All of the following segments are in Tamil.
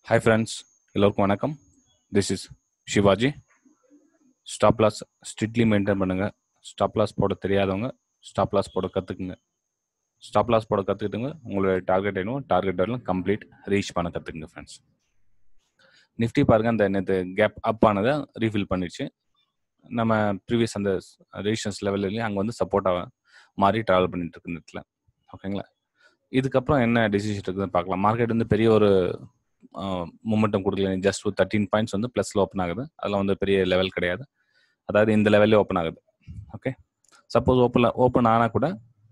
ஹாய் ஃப்ரெண்ட்ஸ் எல்லோருக்கும் வணக்கம் this is Sivaji stop loss strictly maintain பண்ணுங்கள் ஸ்டாப் லாஸ் போட தெரியாதவங்க ஸ்டாப் லாஸ் போட கற்றுக்குங்க ஸ்டாப் லாஸ் போட கற்றுக்கிட்டுங்க உங்களோட டார்கெட் வேணும் டார்கெட் வரலாம் கம்ப்ளீட் ரீச் பண்ண கற்றுக்குங்க ஃப்ரெண்ட்ஸ் நிஃப்டி பாருங்கள் அந்த நேற்று கேப் அப் ஆனதை ரீஃபில் பண்ணிடுச்சு நம்ம ப்ரீவியஸ் அந்த ரெசிஸ்டன்ஸ் லெவல்லையும் அங்கே வந்து சப்போர்ட்டாக மாறி ட்ராவல் பண்ணிட்டு இருக்கு இந்த இடத்துல ஓகேங்களா இதுக்கப்புறம் என்ன டிசிஷன் இருக்குதுன்னு பார்க்கலாம் மார்க்கெட் வந்து பெரிய ஒரு மூமெண்டம் கொடுக்கல ஜஸ்ட் ஒரு தேர்ட்டீன் பாயிண்ட்ஸ் வந்து ப்ளஸில் ஓப்பன் ஆகுது அதில் வந்து பெரிய லெவல் கிடையாது அதாவது இந்த லெவல்லே ஓப்பன் ஆகுது ஓகே சப்போஸ் ஓப்பன் ஓப்பன் ஆனால் கூட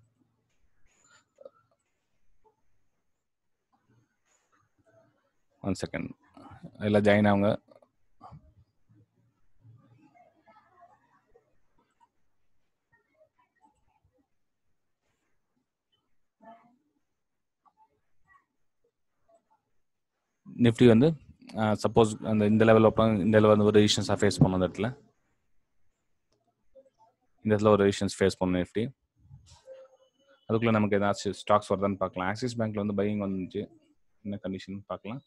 ஒன் செகண்ட் எல்லாம் ஜாயின் ஆகுங்க நிஃப்டி வந்து சப்போஸ் அந்த இந்த லெவல் ஓப்பன் இந்த லெவல் வந்து ஒரு ரெசிஷன்ஸாக ஃபேஸ் பண்ணும் அந்த இடத்துல இந்த இடத்துல ஒரு ரெசிஷன்ஸ் ஃபேஸ் பண்ணும் நிஃப்டி அதுக்குள்ளே நமக்கு ஏதாச்சும் ஸ்டாக்ஸ் வருதான்னு பார்க்கலாம் ஆக்சிஸ் பேங்க்ல வந்து பையிங் வந்துச்சு என்ன கண்டிஷன் பார்க்கலாம்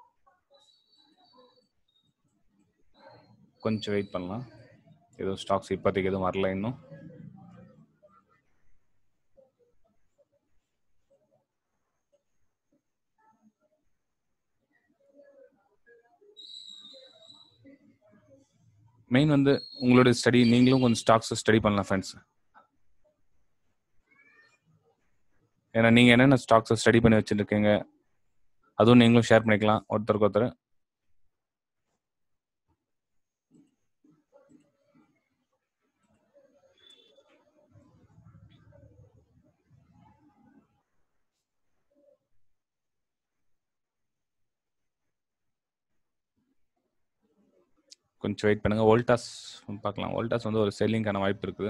கொஞ்சம் வெயிட் பண்ணலாம் எதுவும் ஸ்டாக்ஸ் இப்போதைக்கு எதுவும் வரல இன்னும் மெயின் வந்து உங்களுடைய ஸ்டடி நீங்களும் கொஞ்சம் ஸ்டாக்ஸ் ஸ்டடி பண்ணலாம் ஃப்ரெண்ட்ஸ் ஏன்னா நீங்கள் என்னென்ன ஸ்டாக்ஸை ஸ்டடி பண்ணி வச்சுருக்கீங்க அதுவும் நீங்களும் ஷேர் பண்ணிக்கலாம் ஒருத்தருக்கு ஒருத்தர் கொஞ்சம் வெயிட் பண்ணுங்க வோல்டாஸ் பார்க்கலாம் வோல்டாஸ் வந்து ஒரு செல்லிங்கான வாய்ப்பு இருக்குது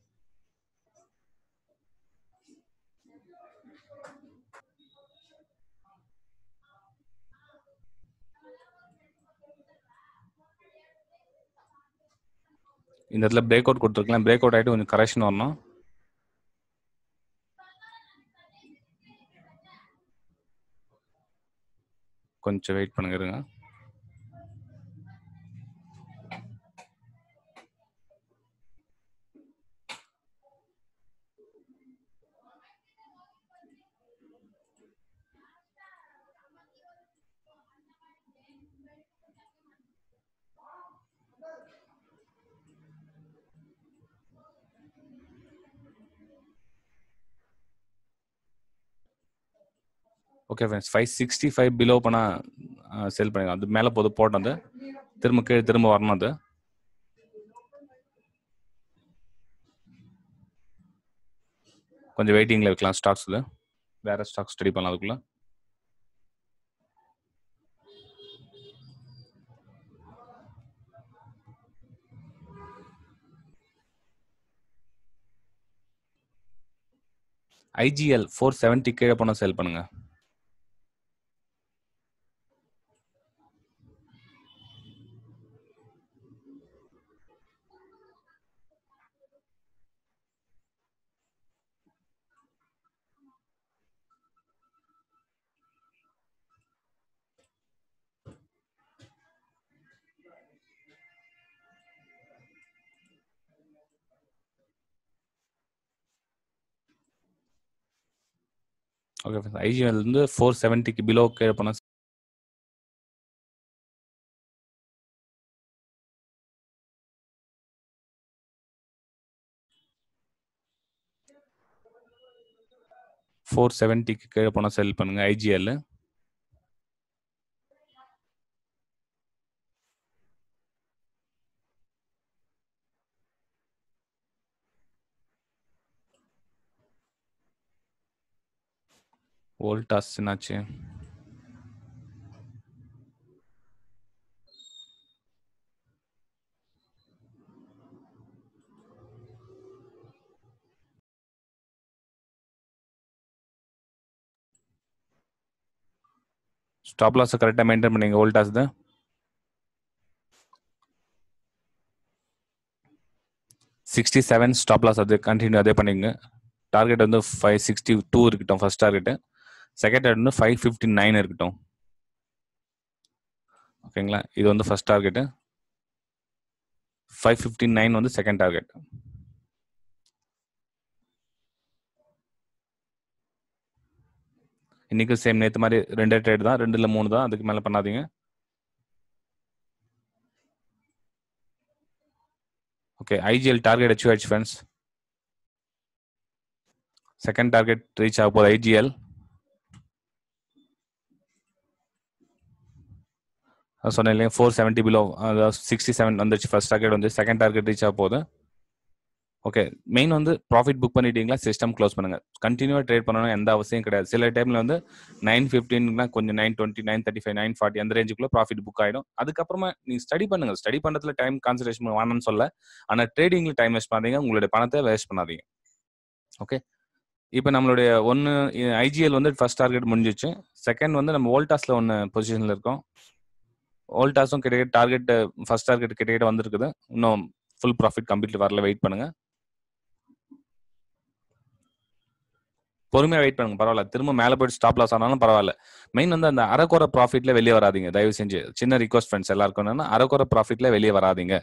இந்த இடத்துல பிரேக் அவுட் கொடுத்துருக்கலாம் பிரேக் அவுட் ஆகிட்டு கொஞ்சம் கரெக்ஷன் வரணும் கொஞ்சம் வெயிட் பண்ணுங்க இருங்க okay friends five sixty five below பண்ணால் செல் பண்ணிக்கலாம் அது மேலே போது போட்டது திரும்ப கீழே திரும்ப வரணும் அது கொஞ்சம் வெயிட்டிங்கில் இருக்கலாம் ஸ்டாக்ஸில் வேறு ஸ்டாக்ஸ் ஸ்டடி பண்ணலாம் அதுக்குள்ளே ஐஜிஎல் ஃபோர் செவன்ட்டி கீழே போனால் செல் பண்ணுங்கள் ஓகே ஐஜிஎல் வந்து ஃபோர் செவன்ட்டிக்கு பிலோ கீழே போனால் ஃபோர் செவன்ட்டிக்கு கீழே போனால் செல் பண்ணுங்க ஐஜிஎல் வோல்டாஸ் என்னாச்சு ஸ்டாப் லாஸை கரெக்டாக மெயின்டைன் பண்ணீங்க வோல்டாஸ் தான் சிக்ஸ்டி செவன் ஸ்டாப் லாஸ் அது கண்டினியூ அதே பண்ணிங்க டார்கெட் வந்து ஃபைவ் சிக்ஸ்டி டூ இருக்கட்டும் ஃபர்ஸ்ட் டார்கெட்டு செகண்ட் டார்கெட் வந்து ஃபைவ் ஃபிஃப்டி நைன் இருக்கட்டும் ஓகேங்களா இது வந்து first target five fifty nine வந்து செகண்ட் டார்கெட் இன்னைக்கு சேம் நேற்று மாதிரி ரெண்டே ட்ரேட் தான் ரெண்டுல மூணு தான் அதுக்கு மேலே பண்ணாதீங்க ஓகே ஐஜிஎல் டார்கெட் அச்சீவ் ஆயிடுச்சு ஃப்ரெண்ட்ஸ் செகண்ட் டார்கெட் ரீச் ஆக போகுது ஐஜிஎல் சொன்னேன் இல்லையா ஃபோர் செவன்ட்டி பிலோ அதாவது சிக்ஸ்டி செவன் வந்துச்சு ஃபர்ஸ்ட் டார்கெட் வந்து செகண்ட் டார்கெட் ரீச் ஆக போகுது ஓகே மெயின் வந்து ப்ராஃபிட் புக் பண்ணிட்டீங்களா சிஸ்டம் க்ளோஸ் பண்ணுங்க கண்டினியூவாக ட்ரேட் பண்ணணும் எந்த அவசியம் கிடையாது சில டைம்ல வந்து நைன் ஃபிஃப்டின்னா கொஞ்சம் nine twenty nine thirty five nine forty அந்த ரேஞ்சுக்குள்ள ப்ராஃபிட் புக் ஆயிடும் அதுக்கப்புறமா நீங்க ஸ்டடி பண்ணுங்க ஸ்டடி பண்றதுல டைம் கான்சன்ட்ரேஷன் வேணும்னு சொல்ல ஆனால் ட்ரேடிங்ல டைம் வேஸ்ட் பண்ணாதீங்க உங்களுடைய பணத்தை வேஸ்ட் பண்ணாதீங்க ஓகே இப்போ நம்மளுடைய ஒன்று ஐஜிஎல் வந்து ஃபர்ஸ்ட் டார்கெட் முடிஞ்சிச்சு செகண்ட் வந்து நம்ம வோல்டாஸ்ல ஒன்று பொசிஷன்ல இருக்கோம் வோல்டாஸும் கிட்டத்தட்ட டார்கெட் ஃபர்ஸ்ட் டார்கெட் கிட்டத்தட்ட வந்திருக்குது இன்னும் ஃபுல் ப்ராஃபிட் கம்ப்ளீட் வரல வெயிட் பண்ணுங்க பொறுமையா வெயிட் பண்ணுங்க பரவாயில்ல திரும்ப மேலே போயிட்டு ஸ்டாப் லாஸ் ஆனாலும் பரவாயில்ல மெயின் வந்து அந்த அரைக்குறை ப்ராஃபிட்ல வெளியே வராதீங்க தயவு செஞ்சு சின்ன ரிக்வஸ்ட் ஃப்ரெண்ட்ஸ் எல்லாருக்கும் என்னன்னா அரைக்குறை ப்ராஃபிட்ல வெளியே வராதீங்க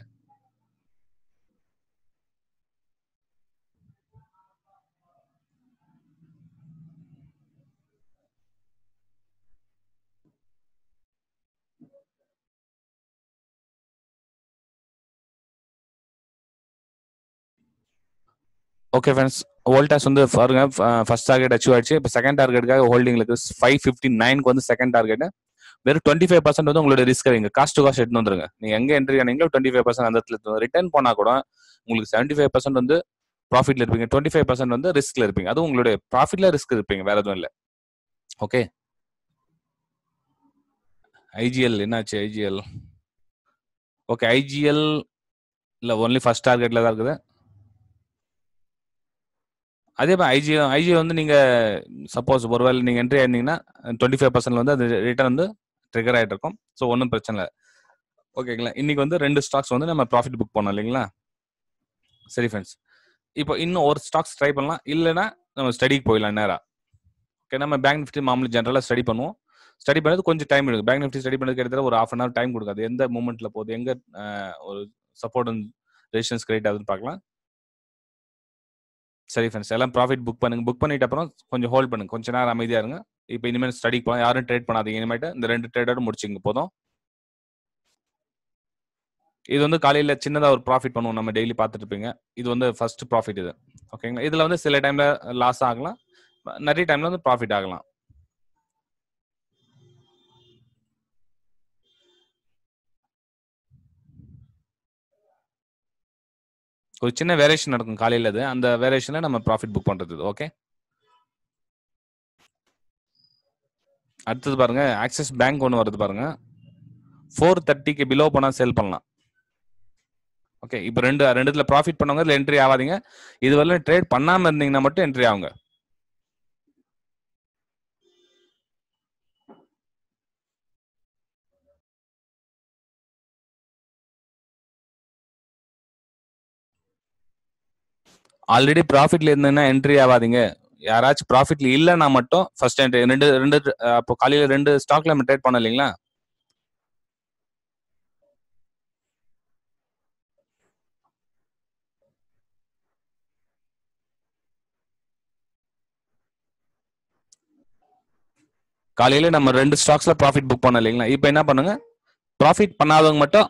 ஓகே ஃப்ரெண்ட்ஸ் வோல்டாஸ் வந்து பாருங்க ஃபர்ஸ்ட் டார்கெட் அச்சீவ் ஆயிடுச்சு இப்போ செகண்ட் டார்கெட்டுக்காக ஹோல்டிங்களுக்கு ஃபைவ் ஃபிஃப்டி நைனுக்கு வந்து செகண்ட் டார்கெட் வெறும் டுவெண்ட்டி ஃபைவ் பர்சன்ட் வந்து உங்களோட ரிஸ்க் வைங்க காஸ்ட் டு காஸ்ட் எடுத்து வந்துருங்க நீங்க எங்க என்ட்ரி ஆனீங்களோ டுவெண்ட்டி ஃபைவ் பர்சன்ட் அந்த இடத்துல ரிட்டர்ன் போனா கூட உங்களுக்கு செவன்டி ஃபைவ் பர்சன்ட் வந்து ப்ராஃபிட்ல இருப்பீங்க டுவெண்ட்டி ஃபைவ் பர்சன்ட் வந்து ரிஸ்க்ல இருப்பீங்க அதுவும் உங்களுடைய ப்ராஃபிட்ல ரிஸ்க் இருப்பீங்க வேற எதுவும் இல்லை ஓகே ஐஜிஎல் என்னாச்சு ஐஜிஎல் ஓகே ஐஜிஎல் இல்ல ஒன்லி ஃபர்ஸ்ட் டார்கெட்ல தான் இருக்குது அதே மாதிரி ஐஜி ஐஜி வந்து நீங்க சப்போஸ் ஒருவேளை நீங்க என்ட்ரி ஆயிருந்தீங்கன்னா டுவெண்ட்டி ஃபைவ் பர்சன்ட் வந்து அது ரிட்டர்ன் வந்து ட்ரிகர் ஆயிட்டு இருக்கும் ஸோ ஒன்றும் பிரச்சனை இல்லை ஓகேங்களா இன்னைக்கு வந்து ரெண்டு ஸ்டாக்ஸ் வந்து நம்ம ப்ராஃபிட் புக் பண்ணோம் இல்லைங்களா சரி ஃப்ரெண்ட்ஸ் இப்போ இன்னும் ஒரு ஸ்டாக்ஸ் ட்ரை பண்ணலாம் இல்லைன்னா நம்ம ஸ்டடிக்கு போயிடலாம் நேரா ஓகே நம்ம பேங்க் நிஃப்டி மாமூலி ஜென்ரலாக ஸ்டடி பண்ணுவோம் ஸ்டடி பண்ணது கொஞ்சம் டைம் எடுக்கும் பேங்க் நிஃப்டி ஸ்டடி பண்ணது கிட்டத்தட்ட ஒரு ஆஃப் அன் ஹவர் டைம் கொடுக்காது எந்த மூமெண்ட்ல போகுது எங்க ஒரு சப்போர்ட் அண்ட் ரெசிஸ்டன்ஸ் கிரியேட் ஆகுதுன்னு பார்க்கலாம் சரி ஃப்ரெண்ட்ஸ் எல்லாம் ப்ராஃபிட் புக் பண்ணுங்க புக் பண்ணிட்ட அப்புறம் கொஞ்சம் ஹோல்ட் பண்ணுங்க கொஞ்ச நேரம் அமைதியா இருங்க இப்போ இனிமேல் ஸ்டடிக்கு போகலாம் யாரும் ட்ரேட் பண்ணாதீங்க இனிமேட்டு இந்த ரெண்டு ட்ரேடோட முடிச்சுங்க போதும் இது வந்து காலையில சின்னதா ஒரு ப்ராஃபிட் பண்ணுவோம் நம்ம டெய்லி பார்த்துட்டு இருப்பீங்க இது வந்து ஃபர்ஸ்ட் ப்ராஃபிட் இது ஓகேங்களா இதுல வந்து சில டைம்ல லாஸ் ஆகலாம் நிறைய டைம்ல வந்து ப்ராஃபிட் ஆகலாம் ஒரு சின்ன வேரியேஷன் நடக்கும் காலையில அது அந்த வேரியேஷன்ல நம்ம ப்ராஃபிட் புக் பண்றது ஓகே அடுத்தது பாருங்க ஆக்சிஸ் பேங்க் ஒன்று வருது பாருங்க ஃபோர் தேர்ட்டிக்கு பிலோ போனால் சேல் பண்ணலாம் ஓகே இப்போ ரெண்டு ரெண்டுத்துல ப்ராஃபிட் பண்ணவங்க இதில் என்ட்ரி ஆகாதீங்க இது வரல ட்ரேட் பண்ணாம இருந்தீங்கன்னா மட்டும் என்ட்ரி ஆகுங்க ஆல்ரெடி ப்ராஃபிட்ல இருந்ததுன்னா என்ட்ரி ஆகாதீங்க யாராச்சும் ப்ராஃபிட்ல இல்லைன்னா மட்டும் ஃபர்ஸ்ட் என்ட்ரி ரெண்டு ரெண்டு அப்போ காலையில ரெண்டு ஸ்டாக்ல நம்ம ட்ரேட் பண்ண இல்லைங்களா காலையில நம்ம ரெண்டு ஸ்டாக்ஸ்ல ப்ராஃபிட் புக் பண்ண இல்லைங்களா இப்போ என்ன பண்ணுங்க ப்ராஃபிட் பண்ணாதவங்க மட்டும்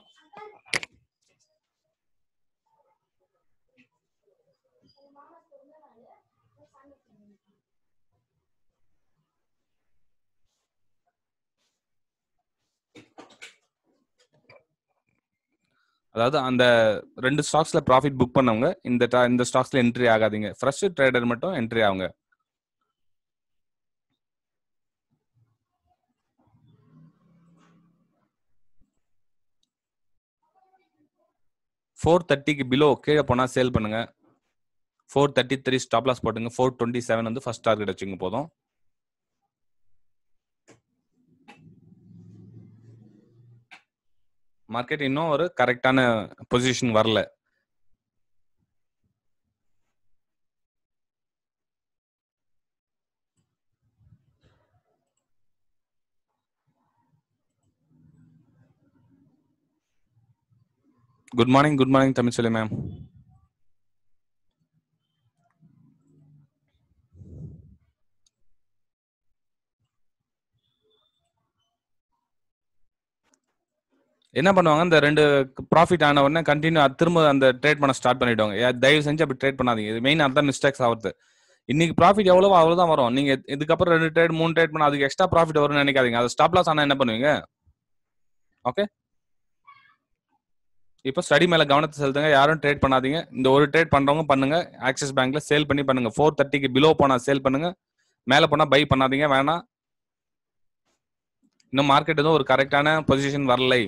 அதாவது அந்த ரெண்டு ஸ்டாக்ஸ்ல ப்ராஃபிட் புக் பண்ணவங்க இந்த ta- இந்த ஸ்டாக்ஸ்ல என்ட்ரி ஆகாதீங்க ஃப்ரெஷ் ட்ரேடர் மட்டும் என்ட்ரி ஆகுங்க ஃபோர் தேர்ட்டிக்கு பிலோ கீழே போனா சேல் பண்ணுங்க four thirty three stop loss போட்டுங்க ஃபோர் டுவெண்ட்டி செவன் வந்து ஃபர்ஸ்ட் டார்கெட் வச்சுங்க போதும் மார்க்கெட் இன்னும் ஒரு கரெக்டான பொசிஷன் வரல good morning good morning Tamilselvi ma'am என்ன பண்ணுவாங்க இந்த ரெண்டு ப்ராஃபிட் ஆன உடனே கண்டினியூ திரும்ப அந்த ட்ரேட் பண்ண ஸ்டார்ட் பண்ணிடுவாங்க ஏ, தயவு செஞ்சு அப்படி ட்ரேட் பண்ணாதீங்க இது மெயின் அதான் மிஸ்டேக்ஸ் ஆகுது இன்னைக்கு ப்ராஃபிட் எவ்வளவோ அவ்வளவுதான் வரும் நீங்க இதுக்கப்புறம் ரெண்டு ட்ரேட் மூணு ட்ரேட் பண்ண அதுக்கு எக்ஸ்ட்ரா ப்ராஃபிட் வரும்னு நினைக்காதீங்க அது ஸ்டாப் லாஸ் ஆனா என்ன பண்ணுவீங்க ஓகே இப்போ ஸ்டடி மேல கவனத்தை செலுத்துங்க யாரும் ட்ரேட் பண்ணாதீங்க இந்த ஒரு ட்ரேட் பண்றவங்க பண்ணுங்க ஆக்சிஸ் பேங்க்ல சேல் பண்ணி பண்ணுங்க ஃபோர் தேர்ட்டிக்கு பிலோ போனா சேல் பண்ணுங்க மேல போனா பை பண்ணாதீங்க வேணாம் இன்னும் மார்க்கெட் எதுவும் ஒரு கரெக்டான பொசிஷன் வரலை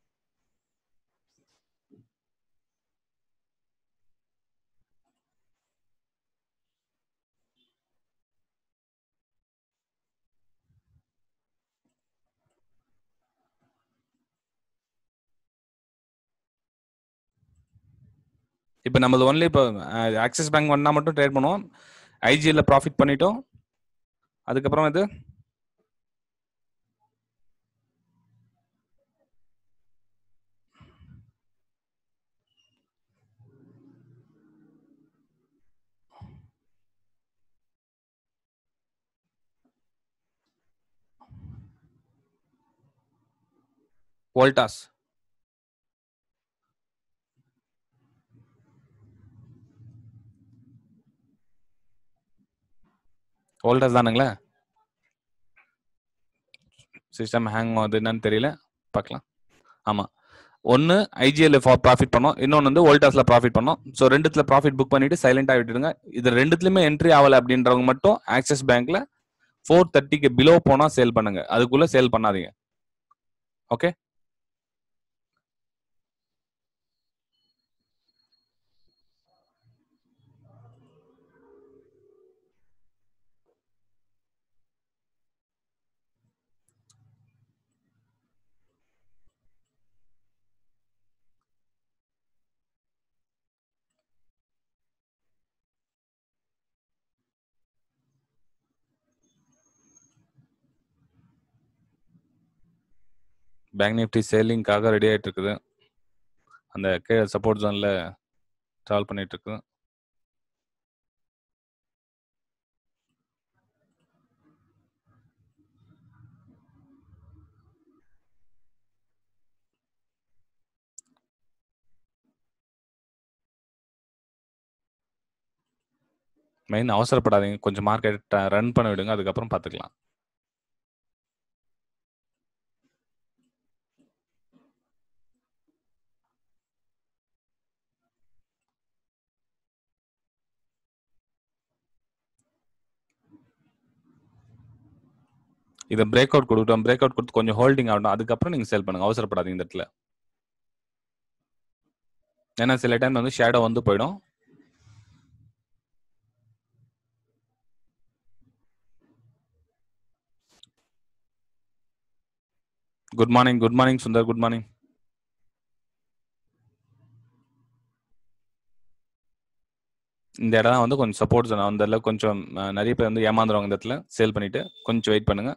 இப்போ நம்மளது ஒன்லி இப்போ ஆக்சிஸ் பேங்க் ஒன்னா மட்டும் ட்ரேட் பண்ணுவோம் ஐஜிஎல்ல ப்ராஃபிட் பண்ணிட்டோம் அதுக்கப்புறம் இது வோல்டாஸ் வோல்டாஸ் தானுங்களா சிஸ்டம் ஹேங் ஆகுது என்னன்னு தெரியல பார்க்கலாம் ஆமாம் ஒன்று ஐஜிஎல் ப்ராஃபிட் பண்ணோம் இன்னொன்று வந்து வோல்டாஸ்ல ப்ராஃபிட் பண்ணோம் ஸோ ரெண்டுத்துல ப்ராஃபிட் புக் பண்ணிட்டு சைலண்டாக விட்டுடுங்க இது ரெண்டுத்துலையுமே என்ட்ரி ஆகலை அப்படின்றவங்க மட்டும் ஆக்சிஸ் பேங்க்ல ஃபோர் தேர்ட்டிக்கு பிலோ போனால் சேல் பண்ணுங்க அதுக்குள்ள சேல் பண்ணாதீங்க ஓகே பேங்க் நிஃப்டி சேலிங்காக ரெடி ஆயிட்டு இருக்குது அந்த கீழே சப்போர்ட் ஜோன்ல ட்ராவல் பண்ணிட்டு இருக்குது மெயின் அவசரப்படாதீங்க கொஞ்சம் மார்க்கெட் ரன் பண்ண விடுங்க அதுக்கப்புறம் பார்த்துக்கலாம் இதை பிரேக் அவுட் கொடுக்கட்டும் பிரேக் அவுட் கொடுத்து கொஞ்சம் ஹோல்டிங் ஆகட்டும் அதுக்கப்புறம் நீங்க சேல் பண்ணுங்க அவசரப்படாதீங்க இந்த இடத்துல ஏன்னா சில டைம் வந்து ஷேடோ வந்து போயிடும் good morning good morning Sundar good morning இந்த இடம் வந்து கொஞ்சம் சப்போர்ட் அந்த இடத்துல கொஞ்சம் அஹ், நிறைய பேர் வந்து ஏமாந்துருவாங்க இந்த இடத்துல சேல் பண்ணிட்டு கொஞ்சம் வெயிட் பண்ணுங்க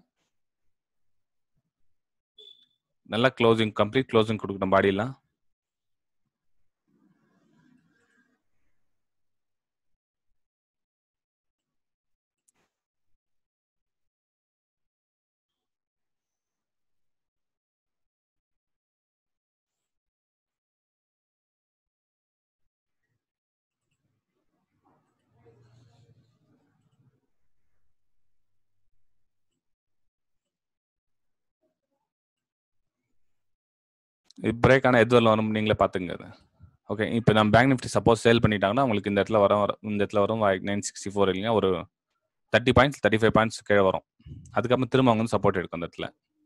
நல்லா க்ளோசிங் கம்ப்ளீட் க்ளோசிங் கொடுக்கணும் பாடியெல்லாம் பிரேக் ஆனால் எது வரல வரும் நீங்களே பார்த்துங்க அது ஓகே இப்போ நம்ம பேங்க் நிஃப்டி சப்போஸ் சேல் பண்ணிட்டாங்கன்னா உங்களுக்கு இந்த இடத்துல வரும் வரும் இந்த இடத்துல வரும் நைன் சிக்ஸ்டி ஃபோர் இல்லைங்க ஒரு thirty points thirty five points கீழே வரும் அதுக்கப்புறம் திரும்ப அவங்க வந்து சப்போர்ட் எடுக்கும் அந்த இடத்துல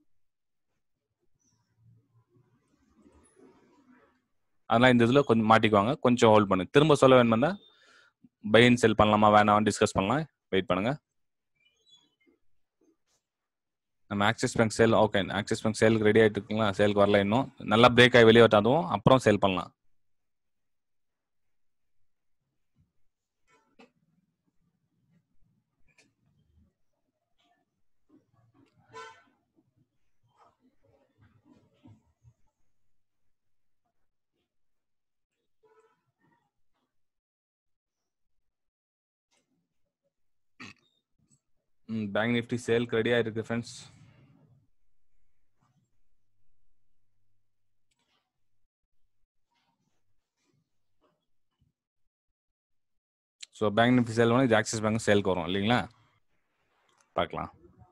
அதெல்லாம் இந்த இதில் கொஞ்சம் மாட்டிக்குவாங்க கொஞ்சம் ஹோல்ட் பண்ணுங்க திரும்ப சொல்ல வேணும்னா பையன் செல் பண்ணலாமா வேணாம் டிஸ்கஸ் பண்ணலாம் வெயிட் பண்ணுங்க நம்ம Axis bank sell okay Axis bank சேலுக்கு ரெடி ஆகிட்டு இருக்குங்களா சேலுக்கு வரல இன்னும் நல்லா பிரேக் ஆகி வெளியே வட்டாதும் அப்புறம் சேல் பண்ணலாம் ம் பேங்க் நிஃப்டி சேல்க்கு ரெடியாக இருக்குது friends so bank Nifty sell வந்து இது ஆக்சிஸ் பேங்க் சேலுக்கு வரும் இல்லைங்களா பார்க்கலாம்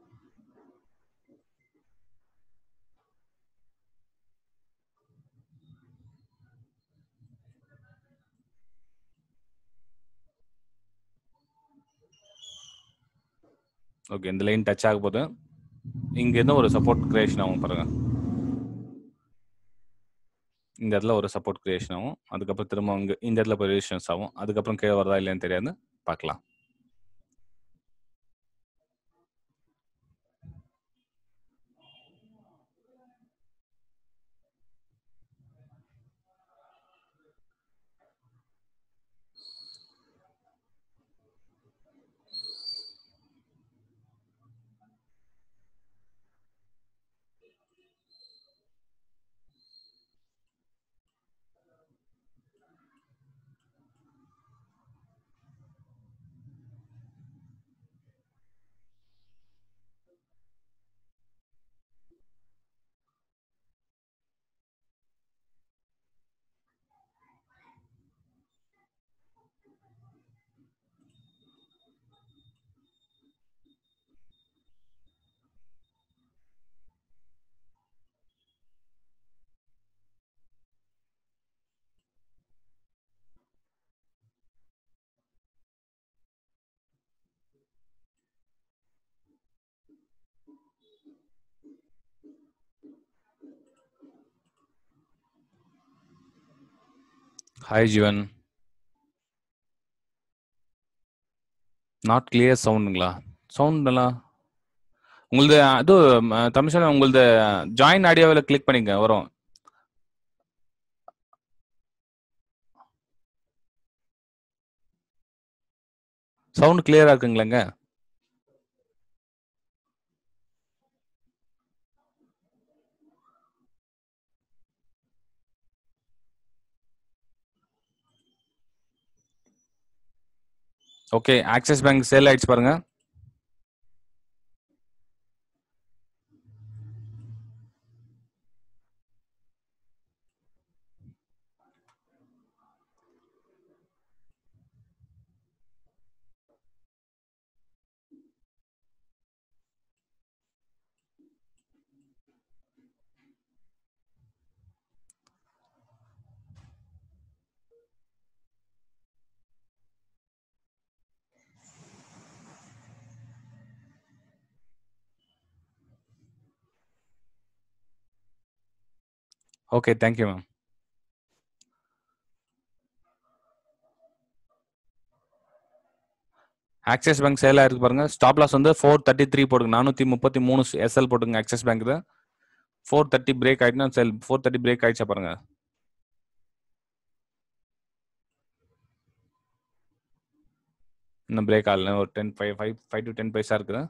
ஓகே இந்த லைன் டச் ஆக போது இங்கேருந்து ஒரு சப்போர்ட் கிரியேஷன் ஆகும் பாருங்க இந்த இடத்துல ஒரு சப்போர்ட் கிரியேஷன் ஆகும் அதுக்கப்புறம் திரும்ப இங்கே இந்த இடத்துல போய் ரெசிஸ்டன்ஸ் ஆகும் அதுக்கப்புறம் கீழே வருதா இல்லையான்னு தெரியாது பார்க்கலாம் ஹாய் ஜீவன் நாட் கிளியர் சவுண்டுங்களா சவுண்டெல்லாம் உங்களது அது தமிழ்சன் உங்களது ஜாயின் ஆடியோவில் கிளிக் பண்ணிங்க வரும் சவுண்ட் கிளியரா இருக்குங்களேங்க ஓகே ஆக்சிஸ் பேங்க் சேல் ஆயிடுச்சு பாருங்க okay thank you ma'am Axis bank sell ஆயிருக்கு பாருங்க ஸ்டாப் லாஸ் வந்து ஃபோர் தேர்ட்டி த்ரீ போடுங்க நானூற்றி முப்பத்தி மூணு எஸ்எல் போட்டுங்க ஆக்சிஸ் பேங்க் இது ஃபோர் தேர்ட்டி பிரேக் ஆயிட்டுனா செல் ஃபோர் தேர்ட்டி பிரேக் ஆயிடுச்சா பாருங்க இன்னும் பிரேக் ஆகல ஒரு ten five five five to ten paisa இருக்குது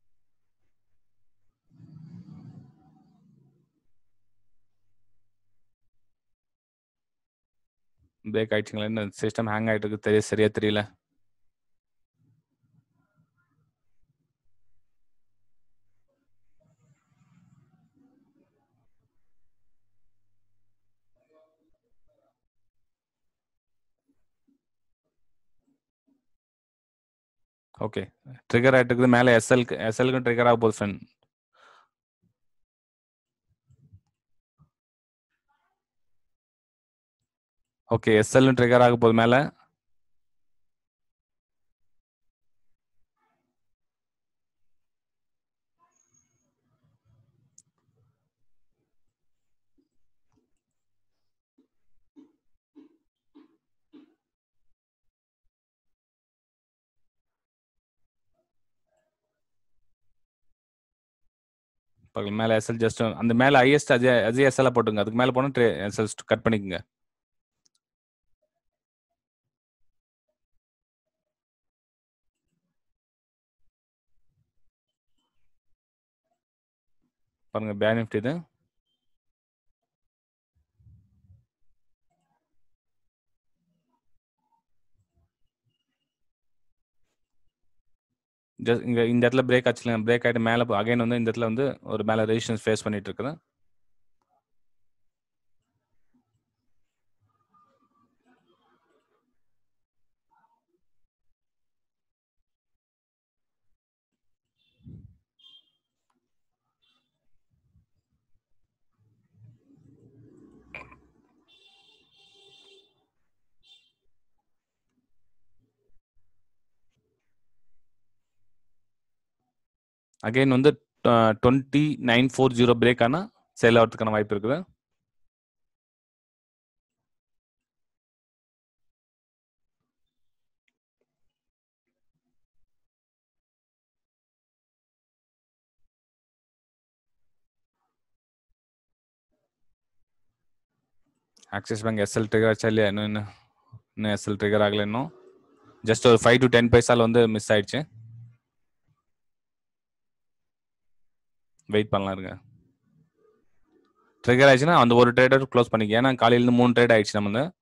பிரேக் ஆயிடுச்சுங்களா என்ன சிஸ்டம் ஹேங் ஆயிட்டு இருக்கு தெரிய சரியா தெரியல ஓகே ட்ரிகர் ஆயிட்டு இருக்குது மேலே எஸ்எல்க்கு எஸ்எல்க்கு ட்ரிகர் ஆக போகுது ஃப்ரெண்ட் ஓகே எஸ்எல் ட்ரிகர் ஆக போகுது மேலே பக்கத்துல மேலே எஸ்எல் ஜஸ்ட் அந்த மேலே ஹையஸ்ட் அதே அதே எஸ்எல் போட்டுங்க அதுக்கு மேலே போனால் எஸ்எல் கட் பண்ணிக்கோங்க பாருங்க பேன் நிஃப்டி இது ஜஸ்ட் இங்க இந்த இடத்துல பிரேக் ஆச்சுல பிரேக் ஆயிட்டு மேல அகைன் வந்து இந்த இடத்துல வந்து ஒரு மேல ரெசிஸ்டன்ஸ் ஃபேஸ் பண்ணிட்டு இருக்குது அகைன் வந்து twenty nine four zero break ஆனால் சேல் ஆகிறதுக்கான வாய்ப்பு இருக்குது ஆக்சிஸ் பேங்க் எஸ்எல் ட்ரிகர் ஆச்சா இல்லையா இன்னும் இன்னும் இன்னும் எஸ்எல் ட்ரிகர் ஆகல இன்னும் ஜஸ்ட் ஒரு ஃபைவ் டு டென் பைசால வந்து மிஸ் ஆயிடுச்சு வெயிட் பண்ணலாம் இருங்க ட்ரிகர் ஆயிடுச்சுன்னா அந்த ஒரு ட்ரேடர் க்ளோஸ் பண்ணிக்க ஏன்னா காலையிலேருந்து மூணு ட்ரேட் ஆயிடுச்சு நம்ம வந்து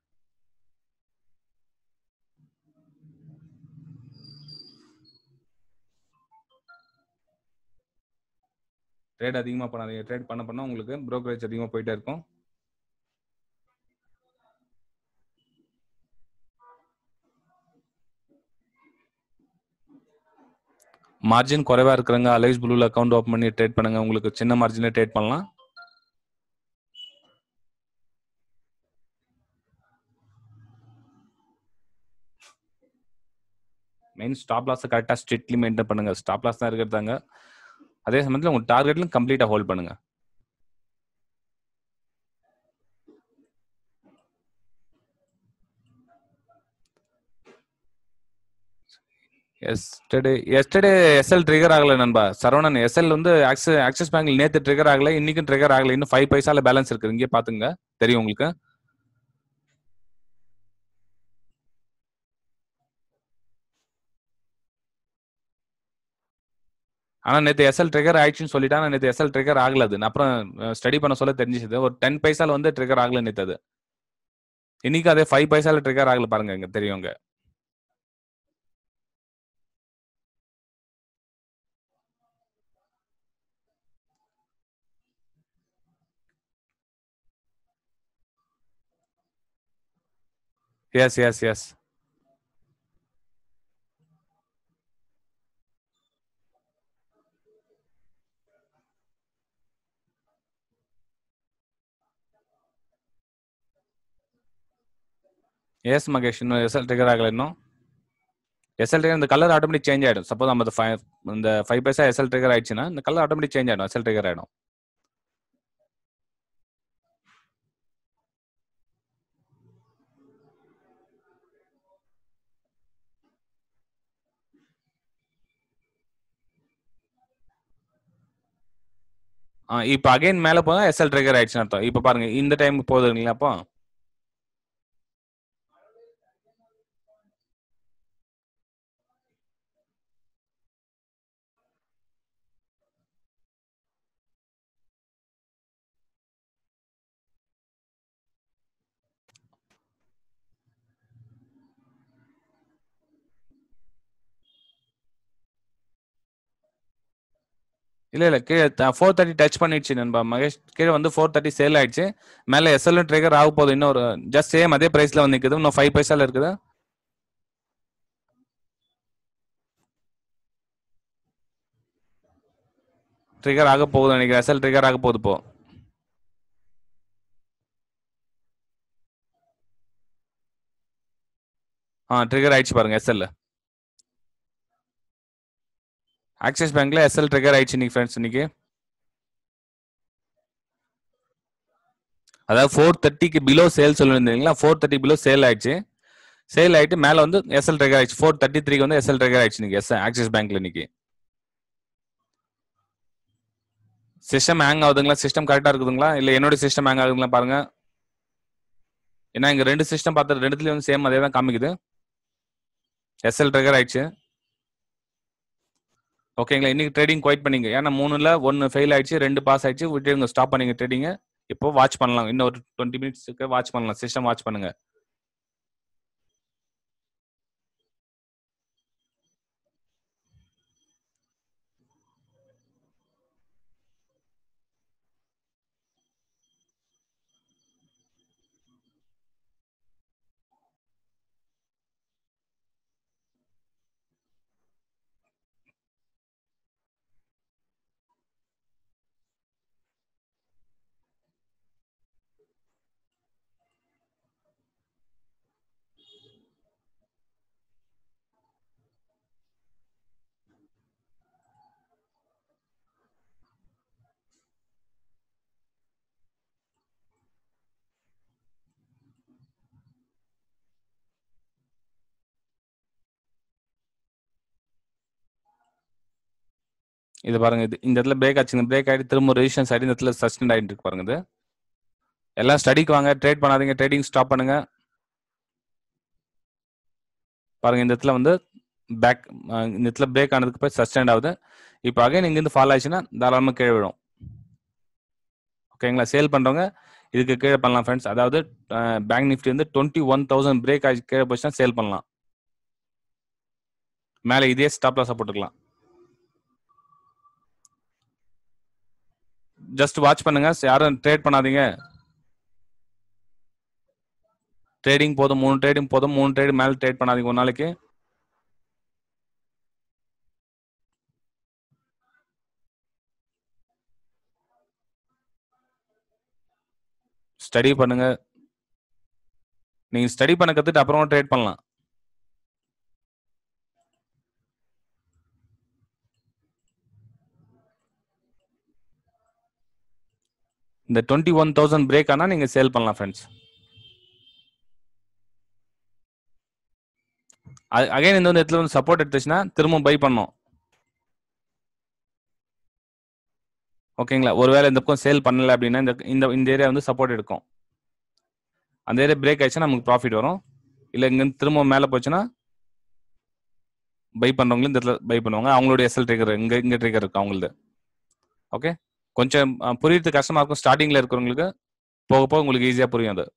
ட்ரேட் அதிகமாக பண்ணாதீங்க ட்ரேட் பண்ண பண்ண உங்களுக்கு ப்ரோக்கரேஜ் அதிகமாக போயிட்டே இருக்கும் மார்ஜின் குறைவா இருக்கிறவங்க அலைஸ் ப்ளூல அக்கௌண்ட் ஓப்பன் பண்ணி ட்ரேட் பண்ணுங்க உங்களுக்கு சின்ன மார்ஜின்ல ட்ரேட் பண்ணலாம் மெயின் ஸ்டாப் லாஸ் கரெக்டாக ஸ்ட்ரிக்ட்லி மெயின்டைன் பண்ணுங்க ஸ்டாப் லாஸ் தான் இருக்கிறதாங்க அதே சமயத்தில் உங்க டார்கெட்லும் கம்ப்ளீட்டாக ஹோல்ட் பண்ணுங்க எஸ்டர்டே எஸ்டர்டே எஸ்எல் ட்ரிகர் ஆகல நண்பா சரவணன் எஸ்எல் வந்து ஆக்சிஸ் ஆக்சிஸ் பேங்க்ல நேத்து ட்ரிகர் ஆகல இன்னைக்கும் ட்ரிகர் ஆகல இன்னும் ஃபைவ் பைசால பேலன்ஸ் இருக்குது இங்கே பாத்துங்க தெரியும் உங்களுக்கு ஆனா நேத்து எஸ்எல் ட்ரிகர் ஆயிடுச்சுன்னு சொல்லிட்டா ஆனா நேத்து எஸ்எல் ட்ரிகர் ஆகல அது நான் அப்புறம் ஸ்டடி பண்ண சொல்ல தெரிஞ்சுது ஒரு டென் பைசால வந்து ட்ரிகர் ஆகல நேத்து அது இன்னைக்கு அதே ஃபைவ் பைசால ட்ரிகர் ஆகல பாருங்க இங்க தெரியுங்க yes yes yes yes Mahesh இன்னும் எஸ்எல் ட்ரிகர் ஆகல இன்னும் எஸ்எல் ட்ரிகர் இந்த கலர் ஆட்டோமேட்டிக் சேஞ்ச் ஆயிடும் சப்போஸ் நம்ம ஃபைவ் இந்த ஃபைவ் பைசா எஸ்எல் ட்ரிகர் ஆயிடுச்சுன்னா இந்த கலர் ஆட்டோமேட்டிக் சேஞ்ச் ஆயிடும் எஸ்எல் ட்ரிகர் ஆயிடும் ஆ இப்போ அகைன் மேல போனா எஸ்எல் ட்ரிகர் ஆயிடுச்சுன்னு அர்த்தம் இப்போ பாருங்க இந்த டைம் போகுதுங்களா அப்போ இல்ல இல்ல கீழே ஃபோர் தேர்ட்டி டச் பண்ணிடுச்சு நண்பா மகேஷ் கீழே வந்து ஃபோர் தேர்ட்டி சேல் ஆயிடுச்சு மேல எஸ்எல் ட்ரிகர் ஆக போகுது இன்னொரு ஜஸ்ட் சேம் அதே பிரைஸ்ல வந்து நிக்குது இன்னும் ஃபைவ் பைசால இருக்குது ட்ரிகர் ஆக போகுது நினைக்கிறேன் எஸ்எல் ட்ரிகர் ஆக போகுது இப்போ ஆ ட்ரிகர் ஆயிடுச்சு பாருங்க எஸ்எல் ஆக்சிஸ் பேங்க்ல எஸ்எல் ட்ரிகர் ஆயிடுச்சு இன்னைக்கு ஃப்ரெண்ட்ஸ் இன்னைக்கு அதாவது ஃபோர் தேர்ட்டிக்கு பிலோ சேல் சொல்லியிருந்தீங்களா ஃபோர் தேர்ட்டி பிலோ சேல் ஆயிடுச்சு சேல் ஆயிட்டு மேல வந்து எஸ்எல் ட்ரிகர் ஆயிடுச்சு ஃபோர் தேர்ட்டி த்ரீக்கு வந்து எஸ்எல் ட்ரிகர் ஆயிடுச்சு இன்னைக்கு எஸ் ஆக்சிஸ் பேங்க்ல இன்னைக்கு சிஸ்டம் ஹேங் ஆகுதுங்களா சிஸ்டம் கரெக்டா இருக்குதுங்களா இல்ல என்னோட சிஸ்டம் ஹேங் ஆகுதுங்களா பாருங்க ஏன்னா இங்க ரெண்டு சிஸ்டம் பார்த்து ரெண்டுத்துலயும் வந்து சேம் அதே தான் காமிக்குது எஸ்எல் ட்ரிகர் ஆயிடுச்சு ஓகேங்களா இன்னைக்கு ட்ரேடிங் குவைட் பண்ணீங்க ஏன்னா மூணுல ஒன்னு ஃபெயில் ஆயிடுச்சு ரெண்டு பாஸ் ஆயிடுச்சு விட்டுருங்க ஸ்டாப் பண்ணீங்க ட்ரேடிங்க இப்போ வாட்ச் பண்ணலாம் இன்னும் ஒரு டுவெண்ட்டி மினிட்ஸ்க்கு வாட்ச் பண்ணலாம் சிஸ்டம் வாட்ச் பண்ணுங்க இது பாருங்க இது இந்த இடத்துல பிரேக் ஆச்சுங்க பிரேக் ஆகிட்டு திரும்ப ரெஜிஸ்டன்ஸ் ஆகிட்டு இந்த இடத்துல சஸ்டெண்ட் ஆகிட்டு இருக்கு பாருங்க இது எல்லாம் ஸ்டடிக்கு வாங்க ட்ரேட் பண்ணாதீங்க ட்ரேடிங் ஸ்டாப் பண்ணுங்க பாருங்க இந்த இடத்துல வந்து பேக் இந்த இடத்துல பிரேக் ஆனதுக்கு போய் சஸ்டெண்ட் ஆகுது இப்போ அகைன் இங்கேருந்து ஃபால் ஆச்சுன்னா தாராளமாக கீழே விழும் ஓகேங்களா சேல் பண்ணுறவங்க இதுக்கு கீழே பண்ணலாம் ஃப்ரெண்ட்ஸ் அதாவது பேங்க் நிஃப்டி வந்து டுவெண்ட்டி ஒன் தௌசண்ட் பிரேக் ஆகி கீழே போச்சுன்னா சேல் பண்ணலாம் மேலே இதே ஸ்டாப் லாஸாக போட்டுக்கலாம் ஜஸ்ட் வாட்ச் பண்ணுங்க யாரும் ட்ரேட் பண்ணாதீங்க ட்ரேடிங் போதும் மூணு ட்ரேடிங் போதும் மூணு ட்ரேட் மேலே ட்ரேட் பண்ணாதீங்க ஒரு நாளைக்கு ஸ்டடி பண்ணுங்க நீங்க ஸ்டடி பண்ண கத்துட்டு அப்புறமா ட்ரேட் பண்ணலாம் இந்த டுவெண்ட்டி ஒன் தௌசண்ட் பிரேக் ஆனால் நீங்கள் சேல் பண்ணலாம் ஃப்ரெண்ட்ஸ் அகைன் இந்த வந்து இடத்துல வந்து சப்போர்ட் எடுத்துச்சுன்னா திரும்ப பை பண்ணோம் ஓகேங்களா ஒருவேளை இந்த பக்கம் சேல் பண்ணல அப்படின்னா இந்த இந்த இந்த ஏரியா வந்து சப்போர்ட் எடுக்கும் அந்த ஏரியா பிரேக் ஆயிடுச்சுன்னா நமக்கு ப்ராஃபிட் வரும் இல்லை இங்கேருந்து திரும்ப மேலே போச்சுன்னா பை பண்ணுறவங்களும் இந்த இடத்துல பை பண்ணுவாங்க அவங்களுடைய எஸ்எல் ட்ரிகர் இங்கே இங்கே ட்ரிகர் இருக்கு அவங்களது ஓகே கொஞ்சம் புரியறது கஷ்டமா இருக்கும் ஸ்டார்டிங்ல இருக்கிறவங்களுக்கு போக போக உங்களுக்கு ஈஸியா புரியும் அது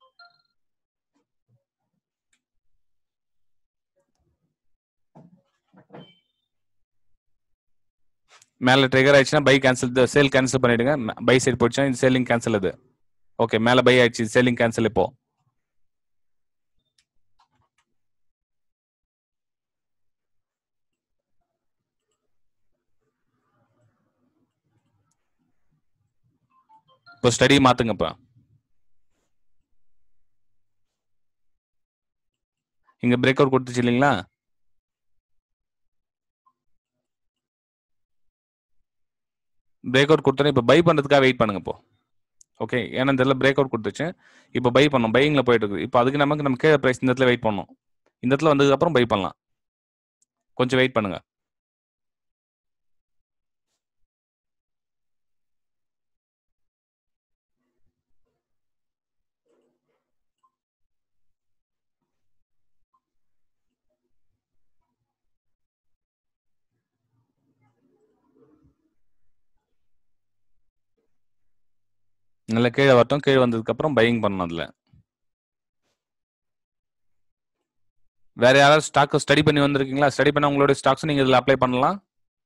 மேல ட்ரிகர் ஆயிடுச்சுன்னா பை கேன்சல் சேல் கேன்சல் பண்ணிடுங்க பை சைடு போயிடுச்சுன்னா இது சேலிங் கேன்சல் அது ஓகே மேல பை ஆயிடுச்சு சேலிங் கேன்சல் இப்போ இப்போ ஸ்டடி மாத்துங்கப்பா இங்க பிரேக் அவுட் கொடுத்துச்சு இல்லைங்களா பிரேக் அவுட் கொடுத்தோன்னே இப்போ பை பண்ணுறதுக்காக வெயிட் பண்ணுங்க இப்போ ஓகே ஏன்னா இந்த இடத்துல பிரேக் அவுட் கொடுத்துச்சு இப்போ பை பண்ணோம் பையிங்கில் போயிட்டு இருக்குது இப்போ அதுக்கு நமக்கு நம்ம கீழே ப்ரைஸ் இந்த இடத்துல வெயிட் பண்ணோம் இந்த இடத்துல வந்ததுக்கப்புறம் பை பண்ணலாம் கொஞ்சம் வெயிட் பண்ணுங்க நல்லா கீழே வரட்டும் கீழே வந்ததுக்கு அப்புறம் பையிங் பண்ணணும் அதுல வேற யாராவது ஸ்டாக் ஸ்டடி பண்ணி வந்திருக்கீங்களா ஸ்டடி பண்ண உங்களுடைய ஸ்டாக்ஸ் நீங்க இதுல அப்ளை பண்ணலாம்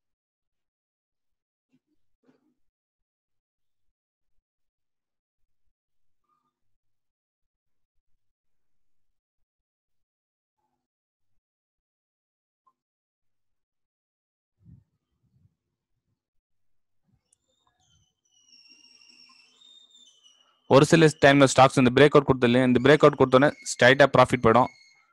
ஒரு சில டைம்ல ஸ்டாக்ஸ் இந்த பிரேக் அவுட் கொடுத்து இல்லையா இந்த பிரேக் அவுட் கொடுத்தோன்னே ஸ்ட்ரைட்டா ப்ராஃபிட் போயிடும்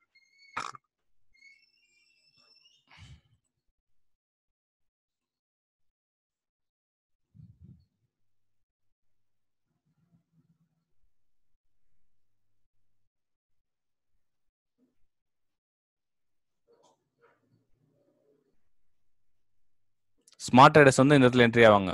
ஸ்மார்ட் ட்ரேடர்ஸ் வந்து இந்த இடத்துல என்ட்ரி ஆவாங்க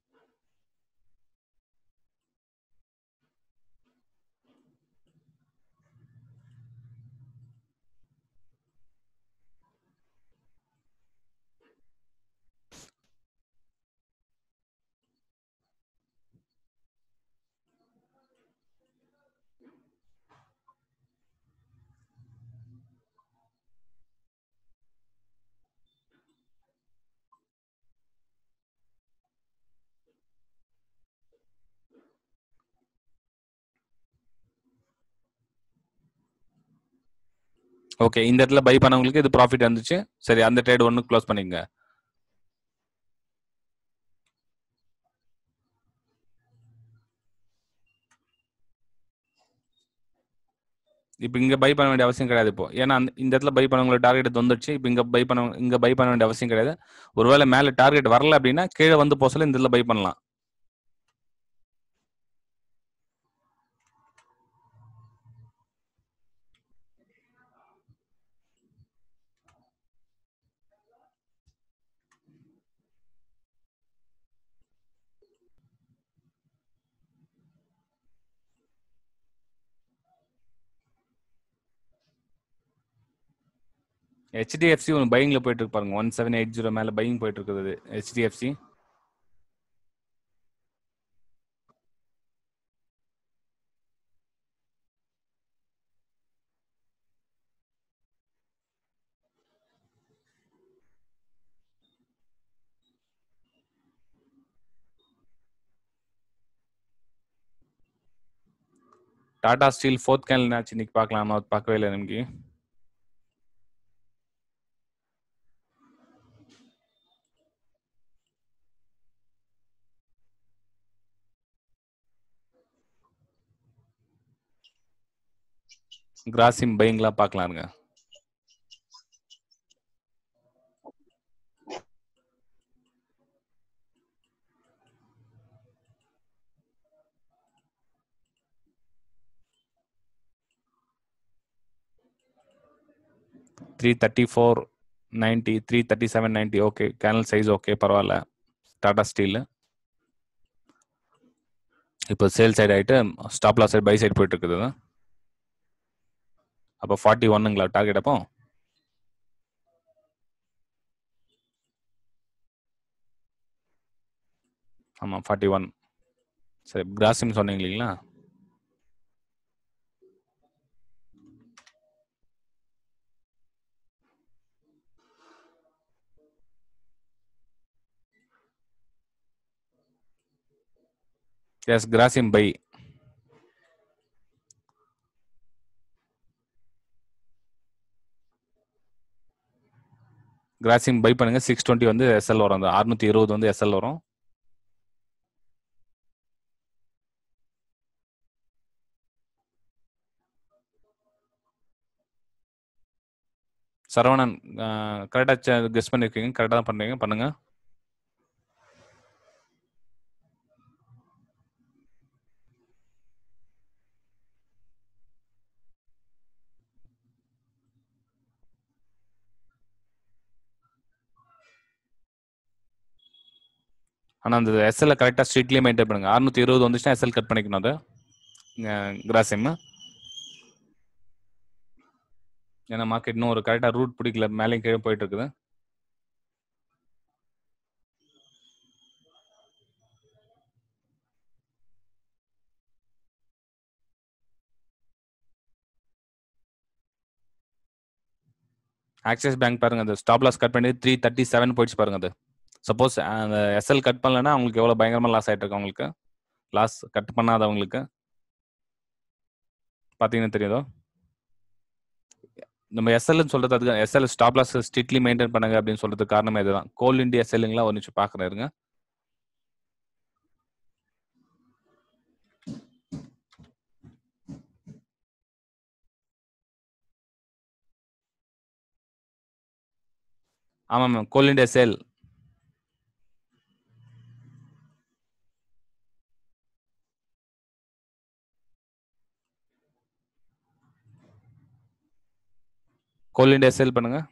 ஓகே இந்த இடத்துல பை பண்ணவங்களுக்கு இது ப்ராஃபிட் வந்துச்சு சரி அந்த ட்ரேட் ஒன்று க்ளோஸ் பண்ணிக்கங்க இப்போ இங்க பை பண்ண வேண்டிய அவசியம் கிடையாது இப்போ ஏன்னா அந்த- இந்த இடத்துல பை பண்ணவங்களோட டார்கெட் வந்துடுச்சு இப்போ இங்க பை பண்ண இங்க பை பண்ண வேண்டிய அவசியம் கிடையாது ஒருவேளை மேல டார்கெட் வரல அப்படின்னா கீழே வந்து போக சொல்ல இந்த இடத்துல பை பண்ணலாம் ஹெச்டிஎஃப்சி ஒன்று பையிங்கில் போயிட்டு இருக்கு பாருங்க ஒன் செவன் எயிட் ஜீரோ மேலே பையிங் போயிட்டு இருக்குது HDFC Tata steel fourth candle match இன்னைக்கு பார்க்கலாமா அது பார்க்கவே இல்லை நமக்கு கிராசிம் பையிங்லாம் பார்க்கலாருங்க three thirty four ninety three thirty seven ninety okay candle size okay பரவாயில்ல டாடா ஸ்டீல் இப்போ சேல் சைடு ஆகிட்டு stop loss side buy side போயிட்டு இருக்குது அப்போ ஃபார்ட்டி ஒன்னுங்களா டார்கெட் அப்போ ஆமாம் ஃபார்ட்டி ஒன் சரி கிராசிம் சொன்னீங்க இல்லைங்களா yes Grasim buy Grasim buy பண்ணுங்க சிக்ஸ் டுவெண்ட்டி வந்து எஸ்எல் வரும் அந்த அறுநூத்தி இருபது வந்து எஸ்எல் வரும் சரவணன் கரெக்டாக கெஸ் பண்ணியிருக்கீங்க கரெக்டாக தான் பண்ணுறீங்க பண்ணுங்க ஆனால் அந்த எஸ்எல்ல கரெக்டாக ஸ்ட்ரிக்ட்லி மெயின்டைன் பண்ணுங்க அறுநூத்தி இருபது வந்துச்சுன்னா எஸ்எல் கட் பண்ணிக்கணும் அது கிராசிம் ஏன்னா மார்க்கெட் இன்னும் ஒரு கரெக்டாக ரூட் பிடிக்கல மேலேயும் கீழே போயிட்டு இருக்குது ஆக்சிஸ் பேங்க் பாருங்க அந்த ஸ்டாப் லாஸ் கட் பண்ணி த்ரீ தேர்ட்டி செவன் போயிடுச்சு பாருங்க அது சப்போஸ் அந்த எஸ்எல் கட் பண்ணலன்னா அவங்களுக்கு எவ்வளோ பயங்கரமாக லாஸ் ஆகிட்டு இருக்கு அவங்களுக்கு லாஸ் கட் பண்ணாதவங்களுக்கு பார்த்தீங்கன்னா தெரியுதோ நம்ம எஸ்எல்னு சொல்றது அதுக்கு SL stop loss strictly maintain பண்ணுங்க அப்படின்னு சொல்றதுக்கு காரணமே இதுதான் கோல் இண்டியா செல்லுங்களா ஒரு நிமிஷம் பார்க்குறேன் இருங்க ஆமாம் ma'am Coal India sell Coal India sell பண்ணுங்க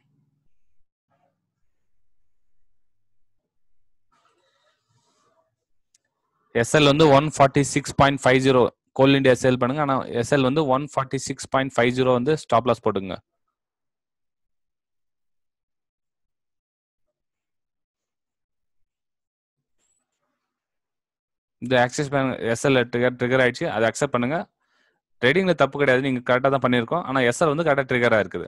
எஸ்எல் வந்து one forty six point five zero Coal India sell பண்ணுங்க ஆனால் எஸ்எல் வந்து one forty six point five zero வந்து ஸ்டாப் லாஸ் போட்டுங்க இந்த Axis bank SL trigger trigger ஆயிடுச்சு அதை அக்செப்ட் பண்ணுங்க ட்ரேடிங்ல தப்பு கிடையாது நீங்க கரெக்டாக தான் பண்ணியிருக்கோம் ஆனால் எஸ்எல் வந்து கரெக்டாக ட்ரிகராக இருக்குது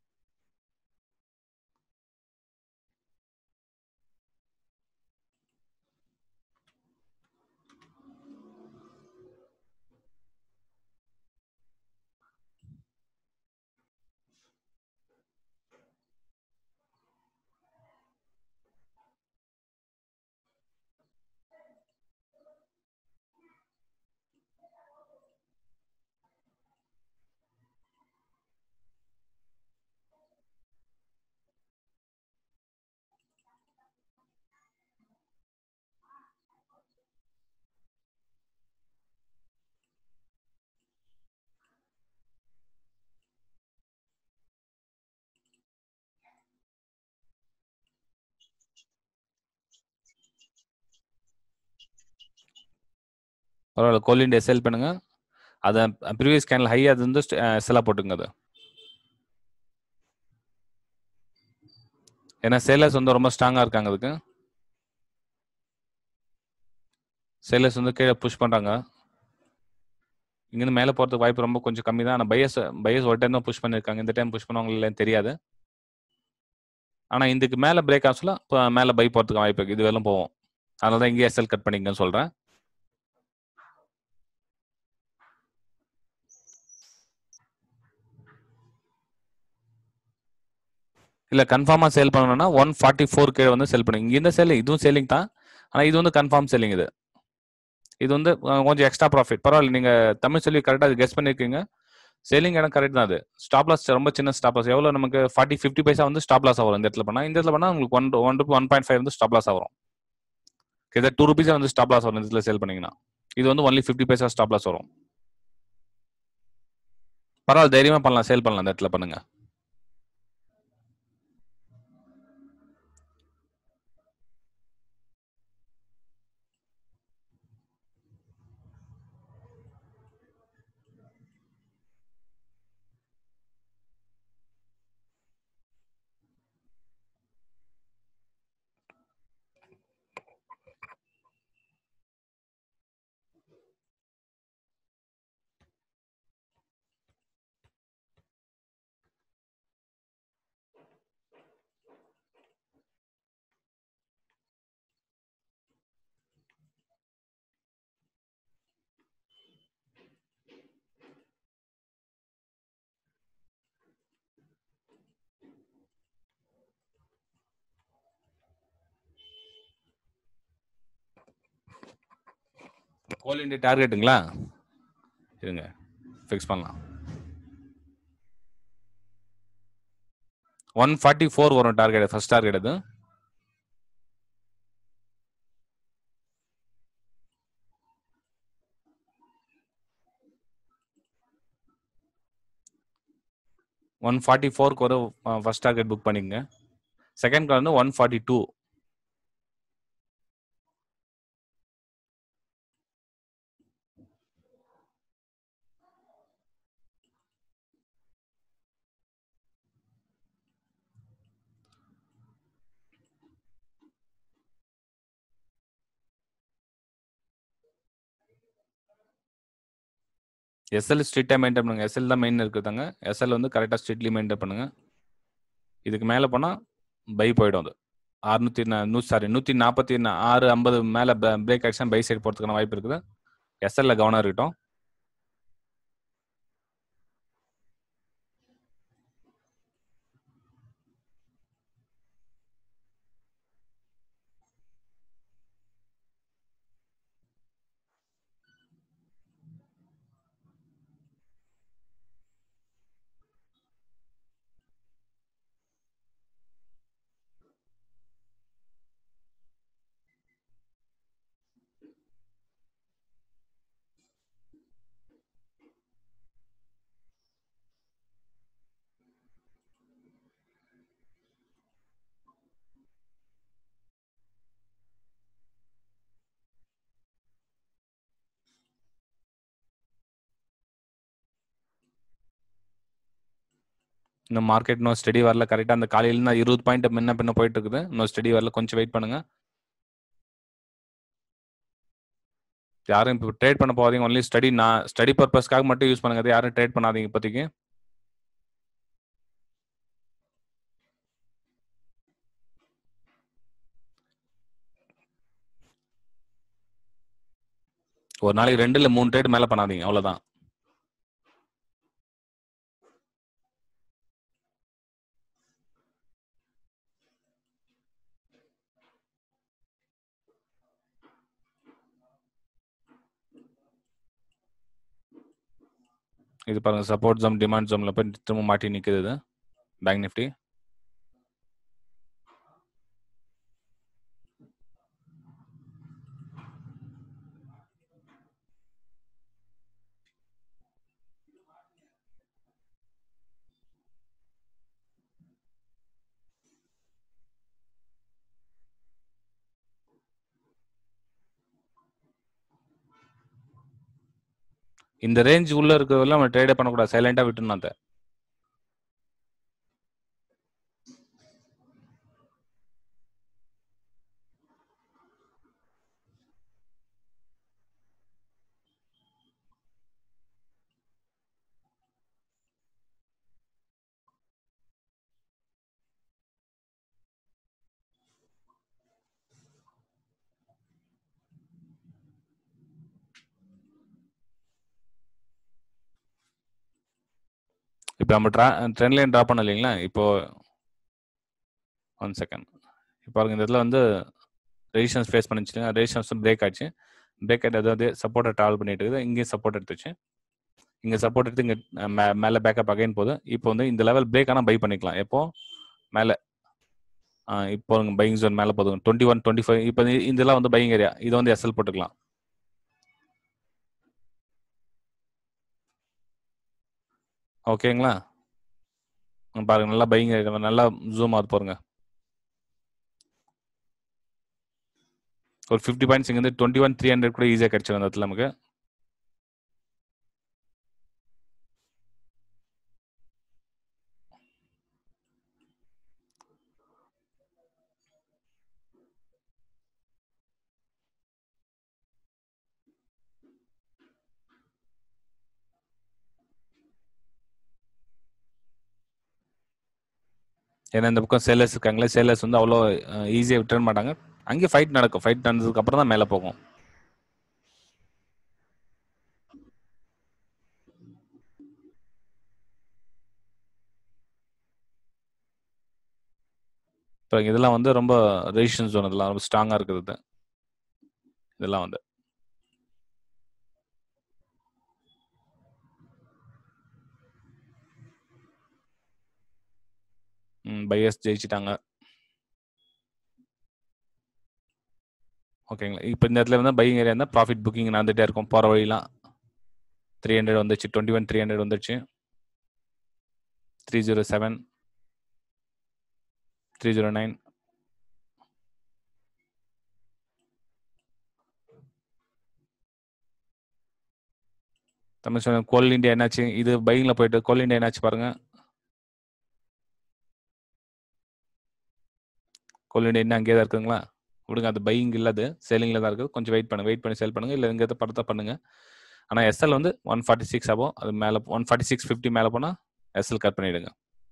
பரவாயில்ல கோல் இண்டியா சேல் பண்ணுங்க அதை ப்ரீவியஸ் கேனல் ஹை அது வந்து செல்லாக போட்டுங்க அது ஏன்னா சேலர்ஸ் வந்து ரொம்ப ஸ்ட்ராங்கா இருக்காங்க அதுக்கு சேலர்ஸ் வந்து கீழே புஷ் பண்றாங்க இங்கிருந்து மேலே போறதுக்கு வாய்ப்பு ரொம்ப கொஞ்சம் கம்மி தான் ஆனால் பையஸ் பையஸ் ஒரு டைம் தான் புஷ் பண்ணியிருக்காங்க இந்த டைம் புஷ் பண்ணுவாங்க இல்லைன்னு தெரியாது ஆனால் இதுக்கு மேலே பிரேக் ஆச்சுல இப்போ மேலே பை போகிறதுக்கு வாய்ப்பு இருக்கு இது வரலும் போவோம் அதனால தான் இங்கேயே எஸ்எல் கட் பண்ணிங்கன்னு சொல்கிறேன் இல்லை கன்ஃபார்மாக சேல் பண்ணணும்னா ஒன் ஃபார்ட்டி ஃபோர் கீழே வந்து செல் பண்ணுங்க இங்கே இந்த சேலிங் இதுவும் சேலிங் தான் ஆனால் இது வந்து கன்ஃபார்ம் செல்லிங் இது இது வந்து அஹ், கொஞ்சம் எக்ஸ்ட்ரா ப்ராஃபிட் பரவாயில்ல நீங்கள் தமிழ் சொல்லி கரெக்டாக கெஸ் பண்ணியிருக்கீங்க சேலிங் இடம் கரெக்ட் தான் அது ஸ்டாப் லாஸ் ரொம்ப சின்ன ஸ்டாப் லாஸ் எவ்வளோ நமக்கு ஃபார்ட்டி ஃபிஃப்டி பைசா வந்து ஸ்டாப் லாஸ் வரும் இந்த இடத்துல பண்ணால் இந்த இடத்துல பண்ணால் உங்களுக்கு one one rupee one point five வந்து ஸ்டாப் லாஸ் வரும் கிட்ட டூ ருபீஸாக வந்து ஸ்டாப் லாஸ் வரும் இந்த இடத்துல சேல் பண்ணீங்கன்னா இது வந்து only fifty paisa stop loss வரும் பரவாயில்ல தைரியமாக பண்ணலாம் சேல் பண்ணலாம் இந்த இடத்துல பண்ணுங்க கோல் இண்டியா டார்கெட்டுங்களா இருங்க ஃபிக்ஸ் பண்ணலாம் ஒன் ஃபார்ட்டி ஃபோர் வரும் டார்கெட் ஃபர்ஸ்ட் டார்கெட் அது ஒன் ஃபார்ட்டி ஃபோருக்கு ஒரு ஃபர்ஸ்ட் டார்கெட் புக் பண்ணிக்கங்க செகண்ட் கால் வந்து ஒன் ஃபார்ட்டி டூ எஸ்எல் ஸ்ட்ரிக்டாக மெயின்டைன் பண்ணுங்க எஸ்எல் தான் மெயின் இருக்குதாங்க எஸ்எல் வந்து கரெக்டாக ஸ்ட்ரிக்ட்லி மெயின்டைன் பண்ணுங்க இதுக்கு மேலே போனால் பை போயிடும் அது அறுநூத்தி நூ சாரி நூற்றி நாற்பத்தி ஆறு ஐம்பது மேலே பிரேக் ஆக்ஷன் பை சைடு போகிறதுக்கான வாய்ப்பு இருக்குது எஸ்எல்ல கவனம் இருக்கட்டும் இந்த மார்க்கெட் இன்னும் ஸ்டடி வரல கரெக்டாக அந்த காலையில இருந்து இருபது பாயிண்ட் முன்ன பின்ன போயிட்டு இருக்குது இன்னும் ஸ்டடி வரல கொஞ்சம் வெயிட் பண்ணுங்க யாரும் இப்போ ட்ரேட் பண்ண போகாதீங்க ஒன்லி ஸ்டடி நான் ஸ்டடி பர்பஸ்க்காக மட்டும் யூஸ் பண்ணுங்க அது யாரும் ட்ரேட் பண்ணாதீங்க இப்போதைக்கு ஒரு நாளைக்கு ரெண்டு இல்லை மூணு ட்ரேட் மேலே பண்ணாதீங்க அவ்வளோதான் இது பாருங்க சப்போர்ட் ஜோன் டிமாண்ட் ஜோன்ல போய் திரும்ப மாட்டி நிக்குது இது பேங்க் நிஃப்டி இந்த ரேஞ்ச் உள்ள இருக்கிறதெல்லாம் நம்ம ட்ரேடே பண்ணக்கூடாது சைலண்டா விட்டுணும் அதை இப்போ நம்ம ட்ரா ட்ரெண்ட் லைன் ட்ரா பண்ணோம் இல்லைங்களா இப்போ ஒன் செகண்ட் இப்போ பாருங்க இந்த இடத்துல வந்து ரெசிஸ்டன்ஸ் ஃபேஸ் பண்ணிச்சு ரெசிஸ்டன்ஸ் பிரேக் ஆச்சு பிரேக் ஆகிட்டு அதாவது சப்போர்ட்டை ட்ராவல் பண்ணிட்டு இருக்குது இங்கேயும் சப்போர்ட் எடுத்துச்சு இங்கே சப்போர்ட் எடுத்து இங்கே மேலே பேக்கப் அகைன் போகுது இப்போ வந்து இந்த லெவல் பிரேக் ஆனால் பை பண்ணிக்கலாம் எப்போ மேலே இப்போ பையிங் ஜோன் மேலே போதும் டுவெண்ட்டி ஒன் டுவெண்ட்டி ஃபைவ் இப்போ இதெல்லாம் வந்து பையிங் ஏரியா இதை வந்து எஸ்எல் போட்டுக்கலாம் ஓகேங்களா பாருங்க நல்லா பையிங் ஏரியா நல்லா ஜூம் ஆகுது பாருங்க ஒரு ஃபிஃப்டி பாயிண்ட்ஸ் இங்கே வந்து டுவெண்ட்டி ஒன் த்ரீ ஹண்ட்ரட் கூட ஈஸியாக கிடைச்சிடும் அந்த இடத்துல நமக்கு ஏன்னா இந்த பக்கம் சேலர்ஸ் இருக்காங்களே சேலர்ஸ் வந்து அவ்வளோ ஈஸியாக விட்டுற மாட்டாங்க அங்கே ஃபைட் நடக்கும் ஃபைட் நடந்ததுக்கு அப்புறம் தான் மேலே போகும் இப்போ இதெல்லாம் வந்து ரொம்ப ரெசிஸ்டன்ஸ் ஜோன் இதெல்லாம் ரொம்ப ஸ்ட்ராங்காக இருக்குது இது. இதெல்லாம் வந்து பையர்ஸ் ஜெயிச்சிட்டாங்க ஓகேங்களா இப்போ இந்த இடத்துல வந்து பையிங் ஏரியா இருந்தால் ப்ராஃபிட் புக்கிங் நடந்துகிட்டே இருக்கும் போகிற வழிலாம் த்ரீ ஹண்ட்ரட் வந்துச்சு டுவெண்ட்டி ஒன் த்ரீ ஹண்ட்ரட் வந்துச்சு three zero seven three zero nine Tamil சொன்ன கோல் இந்தியா என்னாச்சு இது பையிங்ல போயிட்டு கோல் இந்தியா என்னாச்சு பாருங்க கோல் இந்தியா இன்னும் அங்கேயே தான் இருக்குங்களா விடுங்க அது பையிங் இல்லாது சேலிங்ல தான் இருக்குது கொஞ்சம் வெயிட் பண்ணுங்க வெயிட் பண்ணி சேல் பண்ணுங்க இல்லை இங்கே படத்தை பண்ணுங்க ஆனால் எஸ்எல் வந்து ஒன் ஃபார்ட்டி சிக்ஸ் ஆகும் அது மேலே ஒன் ஃபார்ட்டி சிக்ஸ் ஃபிஃப்டி மேலே போனால் எஸ்எல் கட் பண்ணிடுங்க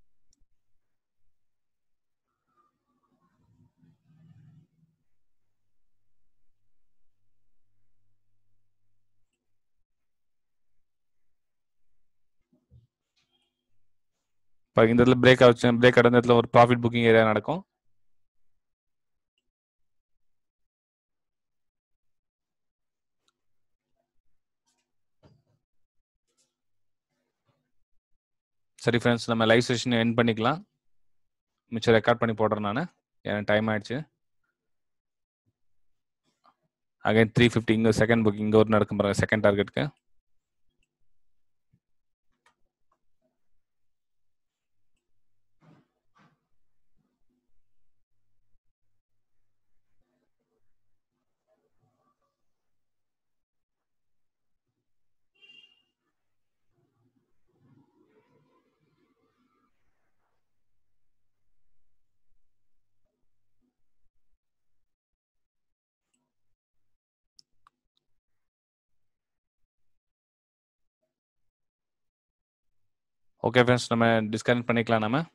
இப்போ இந்த இடத்துல பிரேக் ஆச்சு பிரேக் அடைந்த இடத்துல ஒரு ப்ராஃபிட் புக்கிங் ஏரியா நடக்கும் சரி ஃப்ரெண்ட்ஸ் நம்ம லைவ் செஷன் என் பண்ணிக்கலாம் மிச்சம் ரெக்கார்ட் பண்ணி போடுறேன் நான் எனக்கு டைம் ஆயிடுச்சு அகைன் த்ரீ ஃபிஃப்டி இங்கே செகண்ட் புக்கிங் இங்கே ஒரு நடக்கும் பாருங்க செகண்ட் டார்கெட்டுக்கு ஓகே ஃப்ரெண்ட்ஸ் நம்ம டிஸ்கனெக்ட் பண்ணிக்கலாம் நம்ம